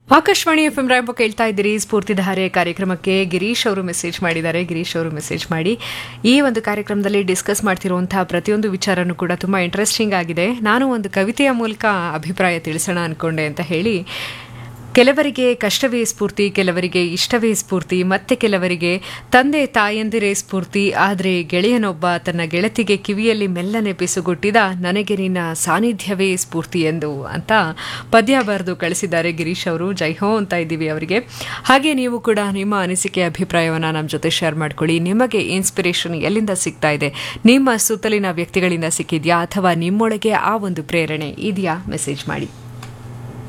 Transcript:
Akashvani F M ರಾಯಂಬ ಕೇಳ್ತಾ ಇದ್ದೀರಿ ಸ್ಫೂರ್ತಿಧಾರೆ ಕಾರ್ಯಕ್ರಮಕ್ಕೆ ಗಿರೀಶ್ ಅವರು ಮೆಸೇಜ್ ಮಾಡಿದ್ದಾರೆ ಗಿರೀಶ್ ಅವರು ಮೆಸೇಜ್ ಮಾಡಿ ಈ ಒಂದು ಕಾರ್ಯಕ್ರಮದಲ್ಲಿ ಡಿಸ್ಕಸ್ ಮಾಡ್ತಿರುವಂತಹ ಪ್ರತಿಯೊಂದು ವಿಚಾರನೂ ಕೂಡ ತುಂಬ ಇಂಟ್ರೆಸ್ಟಿಂಗ್ ಆಗಿದೆ ನಾನು ಒಂದು ಕವಿತೆಯ ಮೂಲಕ ಅಭಿಪ್ರಾಯ ತಿಳಿಸೋಣ ಅನ್ಕೊಂಡೆ ಅಂತ ಹೇಳಿ ಕೆಲವರಿಗೆ ಕಷ್ಟವೇ ಸ್ಫೂರ್ತಿ ಕೆಲವರಿಗೆ ಇಷ್ಟವೇ ಸ್ಫೂರ್ತಿ ಮತ್ತೆ ಕೆಲವರಿಗೆ ತಂದೆ ತಾಯಂದಿರೇ ಸ್ಫೂರ್ತಿ ಆದರೆ ಗೆಳೆಯನೊಬ್ಬ ತನ್ನ ಗೆಳತಿಗೆ ಕಿವಿಯಲ್ಲಿ ಮೆಲ್ಲನೆ ಪಿಸುಗುಟ್ಟಿದ ನನಗೆ ನಿನ್ನ ಸಾನ್ನಿಧ್ಯವೇ ಸ್ಫೂರ್ತಿ ಎಂದು ಅಂತ ಪದ್ಯ ಬರೆದು ಕಳಿಸಿದ್ದಾರೆ ಗಿರೀಶ್ ಅವರು ಜೈ ಹೋ ಅಂತ ಇದ್ದೀವಿ ಅವರಿಗೆ ಹಾಗೆ ನೀವು ಕೂಡ ನಿಮ್ಮ ಅನಿಸಿಕೆ ಅಭಿಪ್ರಾಯವನ್ನು ನಮ್ಮ ಜೊತೆ ಶೇರ್ ಮಾಡ್ಕೊಳ್ಳಿ ನಿಮಗೆ ಇನ್ಸ್ಪಿರೇಷನ್ ಎಲ್ಲಿಂದ ಸಿಗ್ತಾ ಇದೆ ನಿಮ್ಮ ಸುತ್ತಲಿನ ವ್ಯಕ್ತಿಗಳಿಂದ ಸಿಕ್ಕಿದ್ಯಾ ಅಥವಾ ನಿಮ್ಮೊಳಗೆ ಆ ಒಂದು ಪ್ರೇರಣೆ ಇದೆಯಾ ಮೆಸೇಜ್ ಮಾಡಿ